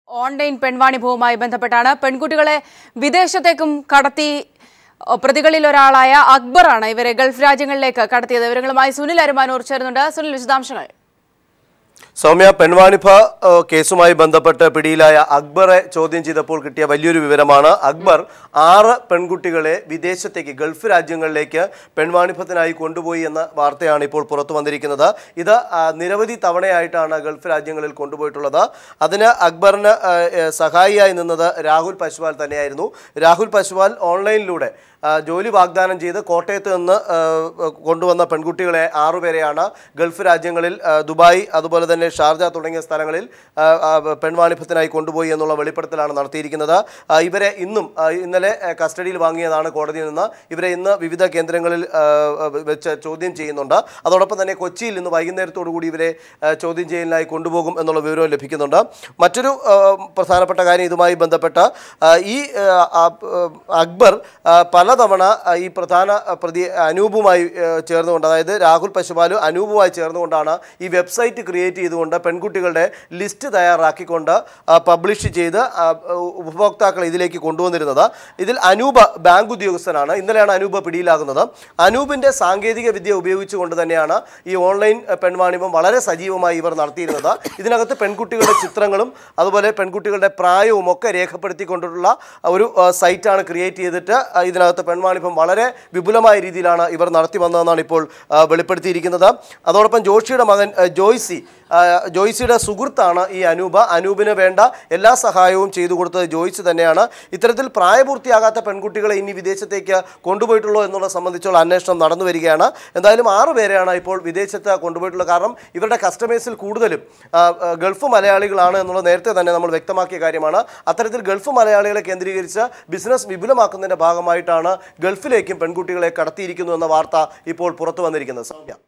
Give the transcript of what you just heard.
online പെൺവാണിഭവുമായി ബന്ധപ്പെട്ടാണ് പെൺകുട്ടികളെ വിദേശത്തേക്കും കടത്തി ഒ, പ്രതികളിൽ ഒരാളായ അക്ബറാണ് ഇവരെ ഗൾഫ് രാജ്യങ്ങളിലേക്ക് കടത്തിയത് വിവരങ്ങളുമായി സുനിൽ അരുമാനൂർ ചേരുന്നുണ്ട് സുനിൽ വിശദാംശങ്ങൾ സൗമ്യ പെൺവാണിഭ ഏഹ്, കേസുമായി ബന്ധപ്പെട്ട് പിടിയിലായ അക്ബറെ ചോദ്യം ചെയ്തപ്പോൾ കിട്ടിയ വലിയൊരു വിവരമാണ് അക്ബർ ആറ് പെൺകുട്ടികളെ വിദേശത്തേക്ക് ഗൾഫ് രാജ്യങ്ങളിലേക്ക് പെൺവാണിഭത്തിനായി കൊണ്ടുപോയി എന്ന വാർത്തയാണ് ഇപ്പോൾ പുറത്തു വന്നിരിക്കുന്നത് ഇത് ആ, നിരവധി തവണയായിട്ടാണ് ഗൾഫ് രാജ്യങ്ങളിൽ കൊണ്ടുപോയിട്ടുള്ളത് അതിന് അക്ബറിന് ഏഹ്, ഏഹ്, സഹായിയായി നിന്നത് രാഹുൽ പശ്വാൽ തന്നെയായിരുന്നു രാഹുൽ പശ്വാൽ ഓൺലൈനിലൂടെ ആ, ജോലി വാഗ്ദാനം ചെയ്ത് കോട്ടയത്ത് നിന്ന് ആ, കൊണ്ടുവന്ന പെൺകുട്ടികളെ ആറുപേരെയാണ് ഗൾഫ് രാജ്യങ്ങളിൽ ആ, ദുബായ് അതുപോലെ തന്നെ ഷാർജ തുടങ്ങിയ സ്ഥലങ്ങളിൽ ആ, ആ, പെൺവാണിഭത്തിനായി കൊണ്ടുപോയി എന്നുള്ള വെളിപ്പെടുത്തലാണ് നടത്തിയിരിക്കുന്നത് ആ, ഇവരെ ഇന്നും ആ, ഇന്നലെ ആ, കസ്റ്റഡിയിൽ വാങ്ങിയതാണ് കോടതിയിൽ നിന്ന് ഇവരെ ഇന്ന് വിവിധ കേന്ദ്രങ്ങളിൽ ആ, ആ, വെച്ച് ചോദ്യം ചെയ്യുന്നുണ്ട് അതോടൊപ്പം തന്നെ കൊച്ചിയിൽ ഇന്ന് വൈകുന്നേരത്തോടു കൂടി ഇവരെ ആ, ചോദ്യം ചെയ്യലിനായി കൊണ്ടുപോകും എന്നുള്ള വിവരവും ലഭിക്കുന്നുണ്ട് മറ്റൊരു ആ, പ്രധാനപ്പെട്ട കാര്യം ഇതുമായി ബന്ധപ്പെട്ട ആ, ഈ ആ, ആ, അക്ബർ ആ, പലതവണ ആ, ഈ പ്രധാന പ്രതി അനൂപുമായി ആ, ചേർന്നുകൊണ്ട് അതായത് രാഹുൽ പശുപാലു അനൂപുമായി ചേർന്നുകൊണ്ടാണ് ഈ വെബ്സൈറ്റ് ക്രിയേറ്റ് ചെയ്തുകൊണ്ട് പെൺകുട്ടികളുടെ ലിസ്റ്റ് തയ്യാറാക്കിക്കൊണ്ട് ആ, പബ്ലിഷ് ചെയ്ത് ആ, ഉപഭോക്താക്കളെ ഇതിലേക്ക് കൊണ്ടുവന്നിരുന്നത് ഇതിൽ അനൂപ ബാങ്ക് ഉദ്യോഗസ്ഥനാണ് ഇന്നലെയാണ് അനൂപ പിടിയിലാകുന്നത് അനൂപിൻ്റെ സാങ്കേതിക വിദ്യ ഉപയോഗിച്ചുകൊണ്ട് തന്നെയാണ് ഈ ഓൺലൈൻ പെൺവാണിഭം വളരെ സജീവമായി ഇവർ നടത്തിയിരുന്നത് ഇതിനകത്ത് പെൺകുട്ടികളുടെ ചിത്രങ്ങളും അതുപോലെ പെൺകുട്ടികളുടെ പ്രായവും ഒക്കെ രേഖപ്പെടുത്തിക്കൊണ്ടുള്ള ഒരു ആ, സൈറ്റാണ് ക്രിയേറ്റ് ചെയ്തിട്ട് ആ, ഇതിനകത്ത് പെൺവാണിഭം വളരെ വിപുലമായ രീതിയിലാണ് ഇവർ നടത്തി വന്നതെന്നാണ് ഇപ്പോൾ ആ, വെളിപ്പെടുത്തിയിരിക്കുന്നത് അതോടൊപ്പം ജോഷിയുടെ മകൻ ആ, ജോയ്സി ആ, ജോയ്സിയുടെ സുഹൃത്താണ് ഈ അനൂപ അനൂപിന് വേണ്ട എല്ലാ സഹായവും ചെയ്തു കൊടുത്തത് ജോയ്സി തന്നെയാണ് ഇത്തരത്തിൽ പ്രായപൂർത്തിയാകാത്ത പെൺകുട്ടികളെ ഇനി വിദേശത്തേക്ക് കൊണ്ടുപോയിട്ടുള്ളൂ എന്നുള്ളത് സംബന്ധിച്ചുള്ള അന്വേഷണം നടന്നു വരികയാണ് എന്തായാലും ആറ് പേരെയാണ് ഇപ്പോൾ വിദേശത്ത് കൊണ്ടുപോയിട്ടുള്ളത് കാരണം ഇവരുടെ കസ്റ്റമേഴ്സിൽ കൂടുതലും ആ, ആ, ഗൾഫ് മലയാളികളാണ് എന്നുള്ളത് നേരത്തെ തന്നെ നമ്മൾ വ്യക്തമാക്കിയ കാര്യമാണ് അത്തരത്തിൽ ഗൾഫ് മലയാളികളെ കേന്ദ്രീകരിച്ച് ബിസിനസ് വിപുലമാക്കുന്നതിന്റെ ഭാഗമായിട്ടാണ് ഗൾഫിലേക്കും പെൺകുട്ടികളെ കടത്തിയിരിക്കുന്നു എന്ന വാർത്ത ഇപ്പോൾ പുറത്തു വന്നിരിക്കുന്നത് സൗമ്യ